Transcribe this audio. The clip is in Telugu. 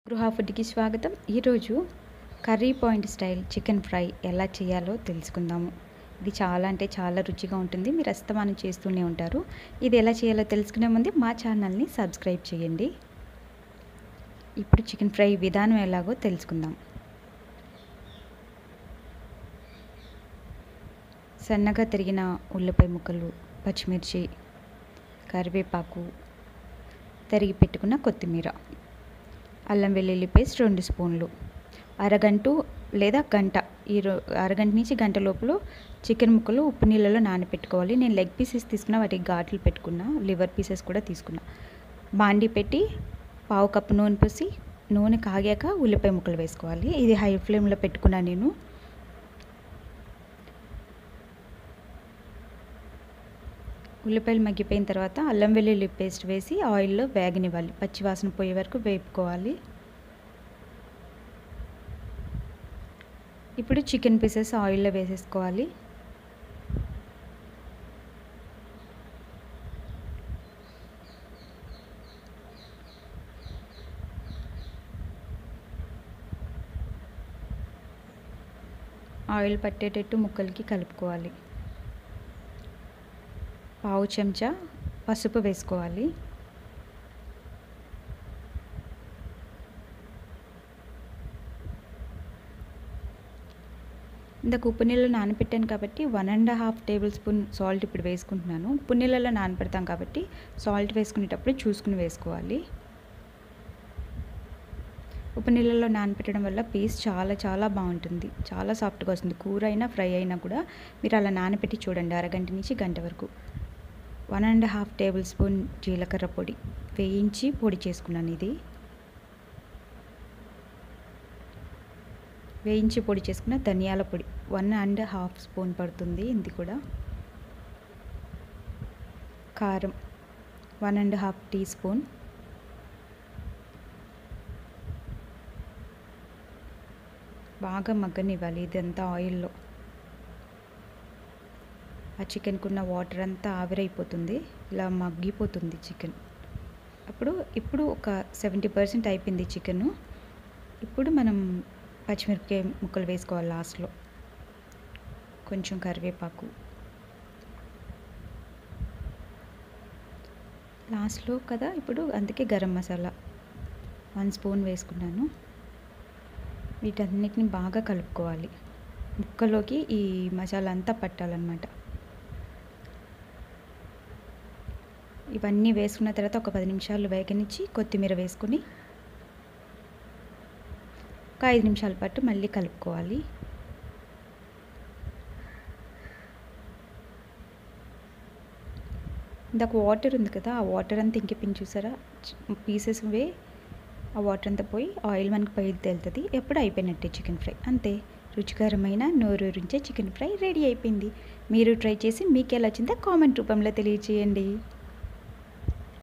గృహ ఫుడ్కి స్వాగతం ఈరోజు curry point style chicken fry ఎలా చేయాలో తెలుసుకుందాము ఇది చాలా అంటే చాలా రుచిగా ఉంటుంది మీరు అస్తమానం చేస్తూనే ఉంటారు ఇది ఎలా చేయాలో తెలుసుకునే ముందు మా ఛానల్ని సబ్స్క్రైబ్ చేయండి ఇప్పుడు చికెన్ ఫ్రై విధానం ఎలాగో తెలుసుకుందాం సన్నగా తరిగిన ఉల్లిపాయ ముక్కలు పచ్చిమిర్చి కరివేపాకు తరిగి పెట్టుకున్న కొత్తిమీర అల్లం వెల్లుల్లి పేస్ట్ రెండు స్పూన్లు అరగంట లేదా గంట ఈ రో అరగంట నుంచి గంట లోపల చికెన్ ముక్కలు ఉప్పు నీళ్ళలో నానబెట్టుకోవాలి నేను లెగ్ పీసెస్ తీసుకున్నా వాటికి ఘాట్లు పెట్టుకున్నా లివర్ పీసెస్ కూడా తీసుకున్నా బాండి పెట్టి పావు కప్పు నూనె పోసి నూనె కాగాక ఉల్లిపాయ ముక్కలు వేసుకోవాలి ఇది హై ఫ్లేమ్లో పెట్టుకున్నా నేను ఉల్లిపాయలు మగ్గిపోయిన తర్వాత అల్లం వెల్లుల్లి పేస్ట్ వేసి ఆయిల్లో వేగనివ్వాలి పచ్చివాసన పోయే వరకు వేపుకోవాలి ఇప్పుడు చికెన్ పీసెస్ ఆయిల్లో వేసేసుకోవాలి ఆయిల్ పట్టేటట్టు ముక్కలకి కలుపుకోవాలి పావు చెంచా పసుపు వేసుకోవాలి ఇందాక ఉప్పు నీళ్ళు నానబెట్టాను కాబట్టి one and half tablespoon salt ఇప్పుడు వేసుకుంటున్నాను ఉప్పు నీళ్ళలో నానబెడతాం కాబట్టి సాల్ట్ వేసుకునేటప్పుడు చూసుకుని వేసుకోవాలి ఉప్పు నీళ్ళలో నానబెట్టడం వల్ల పీస్ చాలా చాలా బాగుంటుంది చాలా సాఫ్ట్గా వస్తుంది కూర అయినా ఫ్రై అయినా కూడా మీరు అలా నానబెట్టి చూడండి అరగంట నుంచి గంట వరకు one and half tablespoon జీలకర్ర పొడి వేయించి పొడి చేసుకున్నాను ఇది వేయించి పొడి చేసుకున్న ధనియాల పొడి వన్ అండ్ హాఫ్ స్పూన్ పడుతుంది ఇది కూడా కారం one and half teaspoon బాగా మగ్గనివ్వాలి ఇదంతా ఆయిల్లో ఆ చికెన్కి ఉన్న వాటర్ అంతా ఆవిరైపోతుంది ఇలా మగ్గిపోతుంది చికెన్ అప్పుడు ఇప్పుడు ఒక సెవెంటీ పర్సెంట్ అయిపోయింది చికెన్ ఇప్పుడు మనం పచ్చిమిరపకాయ ముక్కలు వేసుకోవాలి లాస్ట్లో కొంచెం కరివేపాకు లాస్ట్లో కదా ఇప్పుడు అందుకే గరం మసాలా వన్ స్పూన్ వేసుకున్నాను వీటన్నిటిని బాగా కలుపుకోవాలి ముక్కలోకి ఈ మసాలా అంతా పట్టాలన్నమాట ఇవన్నీ వేసుకున్న తర్వాత ఒక పది నిమిషాలు వేగనిచ్చి కొత్తిమీర వేసుకుని ఒక ఐదు నిమిషాల పాటు మళ్ళీ కలుపుకోవాలి ఇందాక వాటర్ ఉంది కదా ఆ వాటర్ అంతా ఇంకిపించి చూసారా పీసెస్ వే ఆ వాటర్ అంతా పోయి ఆయిల్ మనకి పైకి తేలుతుంది ఎప్పుడు అయిపోయినట్టే చికెన్ ఫ్రై అంతే రుచికరమైన నోరూరించే చికెన్ ఫ్రై రెడీ అయిపోయింది మీరు ట్రై చేసి మీకు ఎలా వచ్చిందో కామెంట్ రూపంలో తెలియచేయండి